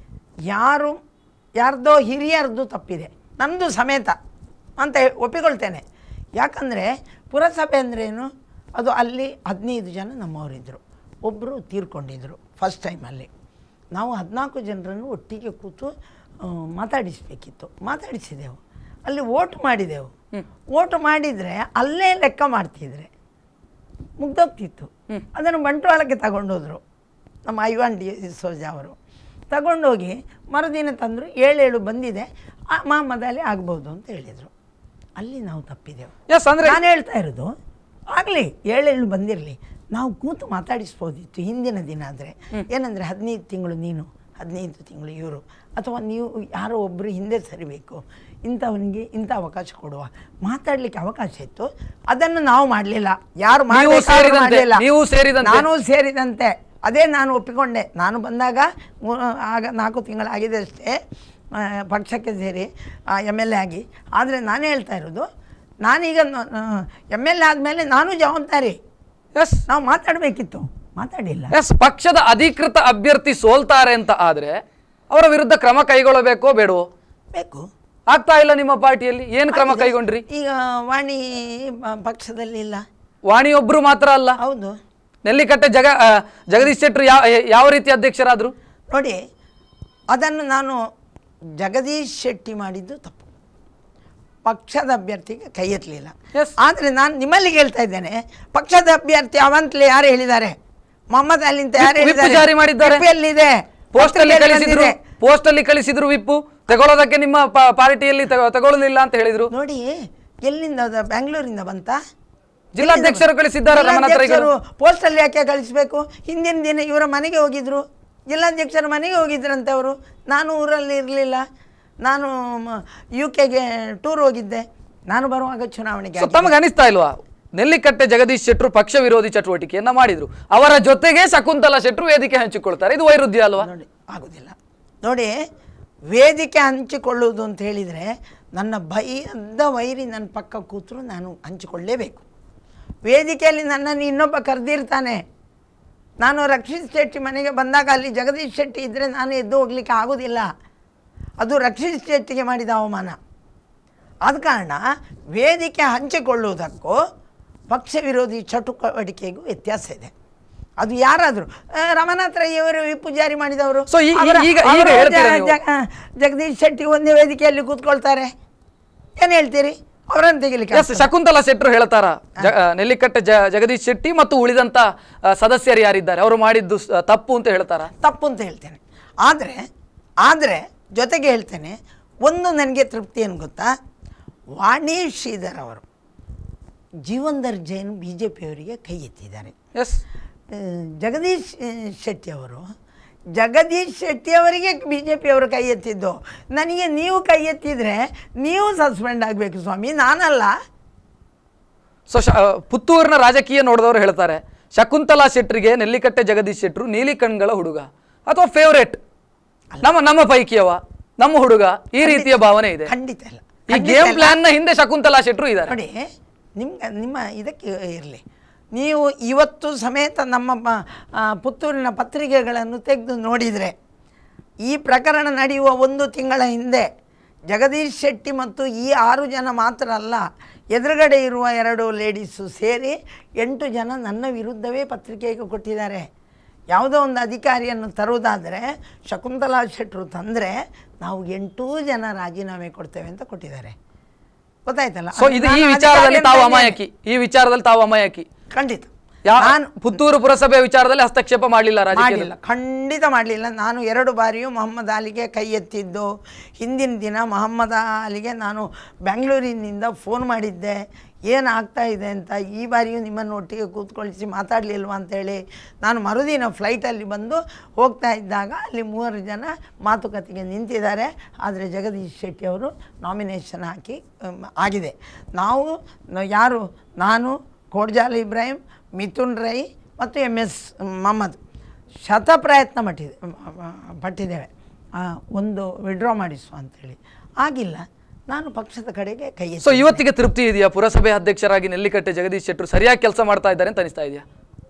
ಯಾರು ಯಾರ್ದೋ ಹಿರಿಯರದ್ದು ತಪ್ಪಿದೆ ನಮ್ಮದು ಸಮೇತ ಅಂತ ಹೇ- ಒಪ್ಪಿಕೊಳ್ತೇನೆ ಯಾಕಂದರೆ ಪುರಸಭೆ ಅಂದ್ರೇನು ಅದು ಅಲ್ಲಿ ಹದಿನೈದು ಜನ ನಮ್ಮವರಿದ್ದರು ಒಬ್ಬರು ತೀರ್ಕೊಂಡಿದ್ದರು ಫಸ್ಟ್ ಟೈಮಲ್ಲಿ ನಾವು ಹದಿನಾಲ್ಕು ಜನರನ್ನು ಒಟ್ಟಿಗೆ ಕೂತು ಆ, ಮಾತಾಡಿಸಬೇಕಿತ್ತು ಮಾತಾಡಿಸಿದೆವು ಅಲ್ಲಿ ಓಟ್ ಮಾಡಿದೆವು ಓಟ್ ಮಾಡಿದರೆ ಅಲ್ಲೇ ಲೆಕ್ಕ ಮಾಡ್ತಿದ್ರೆ ಮುಗ್ದೋಗ್ತಿತ್ತು ಅದನ್ನು ಬಂಟ್ವಾಳಕ್ಕೆ ತಗೊಂಡೋದ್ರು ನಮ್ಮ ಐವಾನ್ ಡಿ ಸೋಜಾ ಅವರು ತಗೊಂಡೋಗಿ ಮರುದಿನ ತಂದರು ಏಳೇಳು ಬಂದಿದೆ ಆ ಮಹಮ್ಮದಲ್ಲಿ ಆಗ್ಬೋದು ಅಂತ ಹೇಳಿದರು ಅಲ್ಲಿ ನಾವು ತಪ್ಪಿದೆವು ಎಸ್ ಅಂದ್ರೆ ನಾನು ಹೇಳ್ತಾ ಇರೋದು ಆಗಲಿ ಏಳೇಳು ಬಂದಿರಲಿ ನಾವು ಕೂತು ಮಾತಾಡಿಸ್ಬೋದಿತ್ತು ಹಿಂದಿನ ದಿನ ಆದರೆ ಏನಂದರೆ ಹದಿನೈದು ತಿಂಗಳು ನೀನು ಹದಿನೈದು ತಿಂಗಳು ಇವರು ಅಥವಾ ನೀವು ಯಾರೋ ಒಬ್ಬರು ಹಿಂದೆ ಸರಿಬೇಕು ಇಂಥವನಿಗೆ ಇಂಥ ಅವಕಾಶ ಕೊಡುವ ಮಾತಾಡಲಿಕ್ಕೆ ಅವಕಾಶ ಇತ್ತು ಅದನ್ನು ನಾವು ಮಾಡಲಿಲ್ಲ ಯಾರು ನೀವು ಮಾಡ್ಬೇಕಾದ್ರೂ ಸೇರಿದಂತೆ, ಮಾಡ್ಲಿಲ್ಲ. ನೀವು ಸೇರಿದಂತೆ. ನಾನು ಸೇರಿದಂತೆ ಅದೇ ನಾನು ಒಪ್ಪಿಕೊಂಡೆ ನಾನು ಬಂದಾಗ ಮೂ- ಆಗ ನಾಲ್ಕು ತಿಂಗಳಾಗಿದೆ ಅಷ್ಟೇ ಆ, ಪಕ್ಷಕ್ಕೆ ಸೇರಿ ಎಮ್ ಎಲ್ ಎ ಆಗಿ ಆದರೆ ನಾನು ಹೇಳ್ತಾ ಇರೋದು ನಾನೀಗ ಎಮ್ ಎಲ್ ಎ ಆದಮೇಲೆ ನಾನು ಜವಾಬ್ದಾರಿ ಎಸ್ ನಾವು ಮಾತಾಡಬೇಕಿತ್ತು ಮಾತಾಡಿಲ್ಲ ಎಸ್ ಪಕ್ಷದ ಅಧಿಕೃತ ಅಭ್ಯರ್ಥಿ ಸೋಲ್ತಾರೆ ಅಂತ ಆದ್ರೆ ಅವರ ವಿರುದ್ಧ ಕ್ರಮ ಕೈಗೊಳ್ಳಬೇಕೋ ಬೇಡವೋ ಬೇಕು ಆಗ್ತಾ ಇಲ್ಲ ನಿಮ್ಮ ಪಾರ್ಟಿಯಲ್ಲಿ ಏನು ಕ್ರಮ ಕೈಗೊಂಡ್ರಿ ಈಗ ವಾಣಿ ಪ- ಪಕ್ಷದಲ್ಲಿ ಇಲ್ಲ ವಾಣಿ ಒಬ್ರು ಮಾತ್ರ ಅಲ್ಲ ಹೌದು ನೆಲ್ಲಿಕಟ್ಟೆ ಜಗ ಆ, ಜಗದೀಶ್ ಶೆಟ್ಟರು ಯಾವ ಯಾವ ರೀತಿ ಅಧ್ಯಕ್ಷರಾದ್ರು ನೋಡಿ ಅದನ್ನು ನಾನು ಜಗದೀಶ್ ಶೆಟ್ಟಿ ಮಾಡಿದ್ದು ತಪ್ಪು ಪಕ್ಷದ ಅಭ್ಯರ್ಥಿಗೆ ಕೈ ಎತ್ತಲಿಲ್ಲ Yes. ಆದರೆ ನಾನು ನಿಮ್ಮಲ್ಲಿ ಹೇಳ್ತಾ ಇದ್ದೇನೆ ಪಕ್ಷದ ಅಭ್ಯರ್ಥಿ ಅವಂತಲೇ ಯಾರು ಹೇಳಿದ್ದಾರೆ ಮೊಹಮ್ಮದ್ ಅಲಿ ಅಂತ ಯಾರು ವಿಪ್- ವಿಪ್ ಹೇಳಿದ್ದಾರೆ ಜಾರಿ ಮಾಡಿದ್ದಾರೆ. ವಿಪ್ ಎಲ್ಲಿದೆ ಪೋಸ್ಟ್ ಅಲ್ಲಿ ಪತ್ರಿಕೆಯಲ್ಲಿ ಕಳಿಸಿದ್ರು ಬಂದಿದೆ. ಪೋಸ್ಟ್ ಅಲ್ಲಿ ಕಳಿಸಿದ್ರು ವಿಪ್ಪು ತಗೊಳ್ಳೋದಕ್ಕೆ ನಿಮ್ಮ ಪ- ಪಾರ್ಟಿಯಲ್ಲಿ ತಗೊ- ತಗೊಳ್ಳಲಿಲ್ಲ ಅಂತ ಹೇಳಿದ್ರು ನೋಡಿ ಎಲ್ಲಿಂದ ಅದು ಬೆಂಗಳೂರಿಂದ ಬಂತ ಜಿಲ್ಲಾಧ್ಯಕ್ಷರು ಕಳಿಸಿದ್ದಾರೆ ರಮನಾಥ್ ರೈಗಳು ಪೋಸ್ಟಲ್ಲಿ ಯಾಕೆ ಕಳಿಸ್ಬೇಕು ಹಿಂದಿನ ದಿನ ಇವರ ಮನೆಗೆ ಹೋಗಿದ್ರು ಜಿಲ್ಲಾಧ್ಯಕ್ಷರ ಮನೆಗೆ ಹೋಗಿದ್ರಂತೆ ಅವರು ನಾನು ಊರಲ್ಲಿ ಇರಲಿಲ್ಲ ನಾನು ಯು ಕೆಗೆ ಟೂರ್ ಹೋಗಿದ್ದೆ ನಾನು ಬರುವಾಗ ಚುನಾವಣೆಗೆ ಸೊ ತಮಗೆ ಅನಿಸ್ತಾ ಇಲ್ವಾ ನೆಲ್ಲಿಕಟ್ಟೆ ಜಗದೀಶ್ ಶೆಟ್ರು ಪಕ್ಷ ವಿರೋಧಿ ಚಟುವಟಿಕೆಯನ್ನ ಮಾಡಿದ್ರು ಅವರ ಜೊತೆಗೆ ಶಕುಂತಲಾ ಶೆಟ್ರು ವೇದಿಕೆ ಹಂಚಿಕೊಳ್ತಾರೆ ಇದು ವೈರುಧ್ಯ ಅಲ್ವಾ ನೋಡಿ ಆಗೋದಿಲ್ಲ ನೋಡಿ ವೇದಿಕೆ ಹಂಚಿಕೊಳ್ಳುವುದು ಅಂತ ಹೇಳಿದರೆ ನನ್ನ ಬೈದ ವೈರಿ ನನ್ನ ಪಕ್ಕ ಕೂತರು ನಾನು ಹಂಚಿಕೊಳ್ಳೇಬೇಕು ವೇದಿಕೆಯಲ್ಲಿ ನನ್ನನ್ನು ಇನ್ನೊಬ್ಬ ಕರೆದಿರ್ತಾನೆ ನಾನು ರಕ್ಷಿತ್ ಶೆಟ್ಟಿ ಮನೆಗೆ ಬಂದಾಗ ಅಲ್ಲಿ ಜಗದೀಶ್ ಶೆಟ್ಟಿ ಇದ್ದರೆ ನಾನು ಎದ್ದು ಹೋಗ್ಲಿಕ್ಕೆ ಆಗೋದಿಲ್ಲ ಅದು ರಕ್ಷಿತ್ ಶೆಟ್ಟಿಗೆ ಮಾಡಿದ ಅವಮಾನ ಆದ ಕಾರಣ ವೇದಿಕೆ ಹಂಚಿಕೊಳ್ಳುವುದಕ್ಕೂ ಪಕ್ಷ ವಿರೋಧಿ ಚಟುವಟಿಕೆಗೂ ವ್ಯತ್ಯಾಸ ಇದೆ ಅದು ಯಾರಾದರೂ ರಮನಾಥ್ ರೈ ಅವರು ವಿಪ್ಪು ಜಾರಿ ಮಾಡಿದವರು So, ಈ- ಈ- ಅವರ- ಈಗ- ಈಗ ಅವರು ಹೇಳ್ತೀರಾ ಜ- ನೀವು? ಜ- ಜಗದೀಶ್ ಶೆಟ್ಟಿ ಒಂದೇ ವೇದಿಕೆಯಲ್ಲಿ ಕೂತ್ಕೊಳ್ತಾರೆ ಏನು ಹೇಳ್ತೀರಿ ಅವರನ್ನು ತೆಗಿಲಿಕ್ಕೆ ಎಸ್ ಶಕುಂತಲಾ ಶೆಟ್ರು ಹೇಳ್ತಾರ ಜ- ಆ, ನೆಲ್ಲಿಕಟ್ಟೆ ಜ- ಜಗದೀಶ್ ಶೆಟ್ಟಿ ಮತ್ತು ಉಳಿದಂತ ಆ, ಸದಸ್ಯರು ಯಾರಿದ್ದಾರೆ ಅವರು ಮಾಡಿದ್ದು ಸ- ತಪ್ಪು ಅಂತ ಹೇಳ್ತಾರ ತಪ್ಪು ಅಂತ ಹೇಳ್ತೇನೆ ಆದರೆ ಆದರೆ ಜೊತೆಗೆ ಹೇಳ್ತೇನೆ ಒಂದು ನನಗೆ ತೃಪ್ತಿ ಏನು ಗೊತ್ತಾ ವಾಣಿ ಶ್ರೀಧರ್ ಅವರು ಜೀವನ್ದರ್ ಜೈನ್ ಬಿ ಜೆ ಪಿಯವರಿಗೆ ಕೈ ಎತ್ತಿದ್ದಾರೆ ಎಸ್ ಆ, ಜಗದೀಶ್ ಆ, ಶೆಟ್ಟಿ ಅವರು ಜಗದೀಶ್ ಶೆಟ್ಟಿ ಅವರಿಗೆ ಬಿ ಜೆ ಪಿಯವರು ಕೈ ಎತ್ತಿದ್ದು ನನಗೆ ನೀವು ಕೈ ಎತ್ತಿದರೆ ನೀವು ಸಸ್ಪೆಂಡ್ ಆಗಬೇಕು ಸ್ವಾಮಿ ನಾನಲ್ಲ ಸೊ ಶ- ಆ, ಪುತ್ತೂರಿನ ರಾಜಕೀಯ ನೋಡಿದವರು ಹೇಳ್ತಾರೆ ಶಕುಂತಲಾ ಶೆಟ್ರಿಗೆ ನೆಲ್ಲಿಕಟ್ಟೆ ಜಗದೀಶ್ ಶೆಟ್ರು ನೀಲಿ ಕಣ್ಗಳ ಹುಡುಗ ಅಥವಾ ಫೇವರೇಟ್ ನಮ್ಮ ನಮ್ಮ ಪೈಕಿಯವ ನಮ್ಮ ಹುಡುಗ ಈ ರೀತಿಯ ಭಾವನೆ ಇದೆ ಖಂಡಿತ ಇಲ್ಲ ಈ ಖಂಡಿತ ಗೇಮ್ ಇಲ್ಲ. ಪ್ಲಾನ್ ನ ಹಿಂದೆ ಶಕುಂತಲಾ ಶೆಟ್ರು ಇದ್ದಾರೆ ನೋಡಿ ನಿಮ್ಗೆ ನಿಮ್ಮ ಇದಕ್ಕೆ ಇರಲಿ ನೀವು ಇವತ್ತು ಸಮೇತ ನಮ್ಮ ಪ- ಆ, ಪುತ್ತೂರಿನ ಪತ್ರಿಕೆಗಳನ್ನು ತೆಗೆದು ನೋಡಿದರೆ ಈ ಪ್ರಕರಣ ನಡೆಯುವ ಒಂದು ತಿಂಗಳ ಹಿಂದೆ ಜಗದೀಶ್ ಶೆಟ್ಟಿ ಮತ್ತು ಈ ಆರು ಜನ ಮಾತ್ರ ಅಲ್ಲ ಎದುರುಗಡೆ ಇರುವ ಎರಡು ಲೇಡೀಸು ಸೇರಿ ಎಂಟು ಜನ ನನ್ನ ವಿರುದ್ಧವೇ ಪತ್ರಿಕೆಗೆ ಕೊಟ್ಟಿದ್ದಾರೆ ಯಾವುದೋ ಒಂದು ಅಧಿಕಾರಿಯನ್ನು ತರುವುದಾದರೆ ಶಕುಂತಲಾ ಶೆಟ್ಟರು ತಂದರೆ ನಾವು ಎಂಟೂ ಜನ ರಾಜೀನಾಮೆ ಕೊಡ್ತೇವೆ ಅಂತ ಕೊಟ್ಟಿದ್ದಾರೆ ಗೊತ್ತಾಯ್ತಲ್ಲ ಸೊ ಇದು ಈ ನಾನು ವಿಚಾರದಲ್ಲಿ ಅಧಿಕಾರಿ ತಾವು ಅಂತ ಅಮಾಯಕಿ ಈ ವಿಚಾರದಲ್ಲಿ ತಾವು ಅಮಾಯಕಿ ಖಂಡಿತ ಯಾ ನಾನು ಪುತ್ತೂರು ಪುರಸಭೆ ವಿಚಾರದಲ್ಲಿ ಹಸ್ತಕ್ಷೇಪ ಮಾಡಲಿಲ್ಲ ರಾಜಕೀಯ ಮಾಡಲಿಲ್ಲ ಖಂಡಿತ ಮಾಡಲಿಲ್ಲ ನಾನು ಎರಡು ಬಾರಿಯೂ ಮೊಹಮ್ಮದ್ ಅಲಿಗೆ ಕೈ ಎತ್ತಿದ್ದು ಹಿಂದಿನ ದಿನ ಮೊಹಮ್ಮದ್ ಅಲಿಗೆ ನಾನು ಬೆಂಗಳೂರಿನಿಂದ ಫೋನ್ ಮಾಡಿದ್ದೆ ಏನು ಆಗ್ತಾ ಇದೆ ಅಂತ ಈ ಬಾರಿಯೂ ನಿಮ್ಮನ್ನು ಒಟ್ಟಿಗೆ ಕೂತ್ಕೊಳಿಸಿ ಮಾತಾಡಲಿಲ್ವ ಅಂತೇಳಿ ನಾನು ಮರುದಿನ ಫ್ಲೈಟಲ್ಲಿ ಬಂದು ಹೋಗ್ತಾ ಇದ್ದಾಗ ಅಲ್ಲಿ ಮೂವರು ಜನ ಮಾತುಕತೆಗೆ ನಿಂತಿದ್ದಾರೆ ಆದರೆ ಜಗದೀಶ್ ಶೆಟ್ಟಿ ಅವರು ನಾಮಿನೇಷನ್ ಹಾಕಿ ಅಮ್, ಆಗಿದೆ ನಾವು ನ- ಯಾರು ನಾನು ಕೋಡ್ಜಾಲ್ ಇಬ್ರಾಹಿಂ ಮಿಥುನ್ ರೈ ಮತ್ತು ಎಮ್ ಎಸ್ ಮೊಹಮ್ಮದ್ ಶತ ಪ್ರಯತ್ನ ಪಟ್ಟಿದೆ ಪಟ್ಟಿದ್ದೇವೆ ಆ, ಒಂದು ವಿಡ್ರಾ ಮಾಡಿಸುವ ಅಂತೇಳಿ ಆಗಿಲ್ಲ ನಾನು ಪಕ್ಷದ ಕಡೆಗೆ ಕೈ ಸೊ ಎತ್ತಿ ಇವತ್ತಿಗೆ ತೃಪ್ತಿ ಇದೆಯಾ ಪುರಸಭೆ ಅಧ್ಯಕ್ಷರಾಗಿ ನೆಲ್ಲಿಕಟ್ಟೆ ಜಗದೀಶ್ ಶೆಟ್ಟರು ಸರಿಯಾಗಿ ಕೆಲಸ ಮಾಡ್ತಾ ಇದ್ದಾರೆ ಅಂತ ಅನಿಸ್ತಾ ಇದೆಯಾ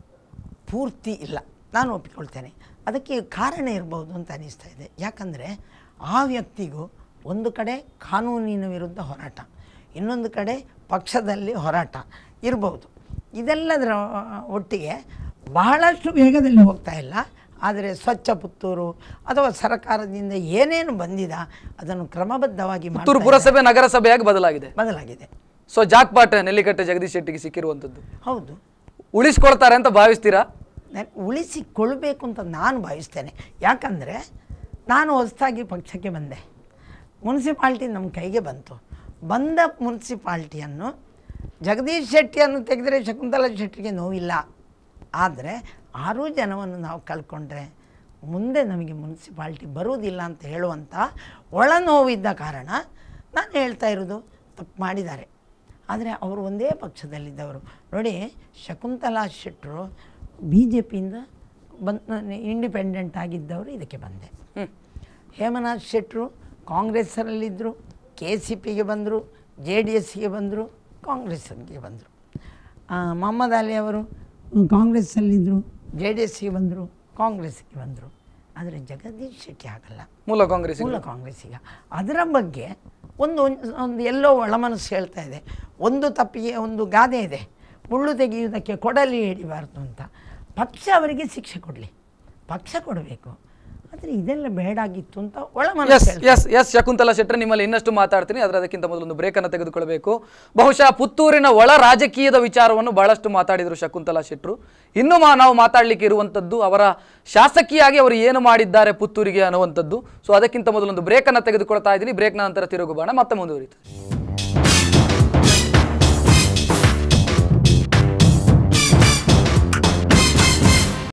ಪೂರ್ತಿ ಇಲ್ಲ ನಾನು ಒಪ್ಪಿಕೊಳ್ತೇನೆ ಅದಕ್ಕೆ ಕಾರಣ ಇರ್ಬೋದು ಅಂತ ಅನಿಸ್ತಾ ಇದೆ ಯಾಕಂದರೆ ಆ ವ್ಯಕ್ತಿಗೂ ಒಂದು ಕಡೆ ಕಾನೂನಿನ ವಿರುದ್ಧ ಹೋರಾಟ ಇನ್ನೊಂದು ಕಡೆ ಪಕ್ಷದಲ್ಲಿ ಹೋರಾಟ ಇರ್ಬೋದು ಇದೆಲ್ಲದರ ಒಟ್ಟಿಗೆ ಬಹಳಷ್ಟು ವೇಗದಲ್ಲಿ ಹೋಗ್ತಾ ಇಲ್ಲ ಆದರೆ ಸ್ವಚ್ಛ ಪುತ್ತೂರು ಅಥವಾ ಸರ್ಕಾರದಿಂದ ಏನೇನು ಬಂದಿದ ಅದನ್ನು ಕ್ರಮಬದ್ಧವಾಗಿ ಮಾಡ್ತಾ ಪುತ್ತೂರು ಪುರಸಭೆ ನಗರಸಭೆಯಾಗಿ ಬದಲಾಗಿದೆ ಬದಲಾಗಿದೆ ಸೊ ಜಾಕ್ಪಾಟ್ ನೆಲ್ಲಿಕಟ್ಟೆ ಜಗದೀಶ್ ಶೆಟ್ಟಿಗೆ ಸಿಕ್ಕಿರುವಂಥದ್ದು ಹೌದು ಉಳಿಸ್ಕೊಳ್ತಾರೆ ಅಂತ ಭಾವಿಸ್ತೀರಾ ನಾನು ಉಳಿಸಿಕೊಳ್ಬೇಕು ಅಂತ ನಾನು ಭಾವಿಸ್ತೇನೆ ಯಾಕಂದರೆ ನಾನು ಹೊಸದಾಗಿ ಪಕ್ಷಕ್ಕೆ ಬಂದೆ ಮುನ್ಸಿಪಾಲ್ಟಿ ನಮ್ಮ ಕೈಗೆ ಬಂತು ಬಂದ ಮುನ್ಸಿಪಾಲ್ಟಿಯನ್ನು ಜಗದೀಶ್ ಶೆಟ್ಟಿಯನ್ನು ತೆಗೆದರೆ ಶಕುಂತಲಾ ಶೆಟ್ಟಿಗೆ ನೋವಿಲ್ಲ ಆದರೆ ಆರೂ ಜನವನ್ನು ನಾವು ಕಳ್ಕೊಂಡ್ರೆ ಮುಂದೆ ನಮಗೆ ಮುನ್ಸಿಪಾಲ್ಟಿ ಬರುವುದಿಲ್ಲ ಅಂತ ಹೇಳುವಂಥ ಒಳನೋವಿದ್ದ ಕಾರಣ ನಾನು ಹೇಳ್ತಾ ಇರೋದು ತಪ್ಪು ಮಾಡಿದ್ದಾರೆ ಆದರೆ ಅವರು ಒಂದೇ ಪಕ್ಷದಲ್ಲಿದ್ದವರು ನೋಡಿ ಶಕುಂತಲಾ ಶೆಟ್ಟರು ಬಿ ಜೆ ಪಿಯಿಂದ ಬಂದು ಇಂಡಿಪೆಂಡೆಂಟ್ ಆಗಿದ್ದವರು ಇದಕ್ಕೆ ಬಂದೆ ಹ್ಮ್ ಹೇಮನಾಥ್ ಶೆಟ್ಟರು ಕಾಂಗ್ರೆಸ್ಸರಲ್ಲಿದ್ದರು ಕೆ ಸಿ ಪಿಗೆ ಬಂದರು ಜೆ ಡಿ ಎಸ್ಗೆ ಬಂದರು ಕಾಂಗ್ರೆಸ್ಸಿಗೆ ಬಂದರು ಮೊಹಮ್ಮದ್ ಅಲಿ ಅವರು ಕಾಂಗ್ರೆಸ್ಸಲ್ಲಿದ್ದರು ಜೆ ಡಿ ಎಸ್ಗೆ ಬಂದರು ಕಾಂಗ್ರೆಸ್ಗೆ ಬಂದರು ಆದರೆ ಜಗದೀಶ್ ಶೆಟ್ಟಿ ಆಗಲ್ಲ ಮೂಲ ಕಾಂಗ್ರೆಸ್ ಮೂಲ ಕಾಂಗ್ರೆಸ್ಸಿಗ ಅದರ ಬಗ್ಗೆ ಒಂದು ಒಂದು ಎಲ್ಲೋ ಒಳಮನಸ್ಸು ಹೇಳ್ತಾ ಇದೆ ಒಂದು ತಪ್ಪಿಗೆ ಒಂದು ಗಾದೆ ಇದೆ ಮುಳ್ಳು ತೆಗೆಯುವುದಕ್ಕೆ ಕೊಡಲಿ ಹಿಡಿಬಾರ್ದು ಅಂತ ಪಕ್ಷ ಅವರಿಗೆ ಶಿಕ್ಷೆ ಕೊಡಲಿ ಪಕ್ಷ ಕೊಡಬೇಕು ಆದರೆ ಇದೆಲ್ಲ ಬೇಡಾಗಿತ್ತು ಅಂತ ಒಳಮನಸ್ಸು ಎಸ್ ಹೇಳ್ತಾ ಎಸ್ ಎಸ್ ಶಕುಂತಲಾ ಶೆಟ್ಟರ್ ನಿಮ್ಮಲ್ಲಿ ಇನ್ನಷ್ಟು ಮಾತಾಡ್ತೀನಿ ಆದರೆ ಅದಕ್ಕಿಂತ ಮೊದಲು ಒಂದು ಬ್ರೇಕ್ ಅನ್ನು ತೆಗೆದುಕೊಳ್ಬೇಕು ಬಹುಶಃ ಪುತ್ತೂರಿನ ಒಳ ರಾಜಕೀಯದ ವಿಚಾರವನ್ನು ಬಹಳಷ್ಟು ಮಾತಾಡಿದರು ಶಕುಂತಲಾ ಶೆಟ್ಟರು ಇನ್ನು ಮಾ ನಾವು ಮಾತಾಡಲಿಕ್ಕೆ ಇರುವಂಥದ್ದು ಅವರ ಶಾಸಕಿಯಾಗಿ ಅವರು ಏನು ಮಾಡಿದ್ದಾರೆ ಪುತ್ತೂರಿಗೆ ಅನ್ನುವಂಥದ್ದು ಸೊ ಅದಕ್ಕಿಂತ ಮೊದಲೊಂದು ಬ್ರೇಕ್ ಅನ್ನು ತೆಗೆದುಕೊಳ್ತಾ ಇದ್ದೀನಿ ಬ್ರೇಕ್ನ ನಂತರ ತಿರುಗುಬಾಣ ಮತ್ತೆ ಮುಂದುವರಿಯುತ್ತದೆ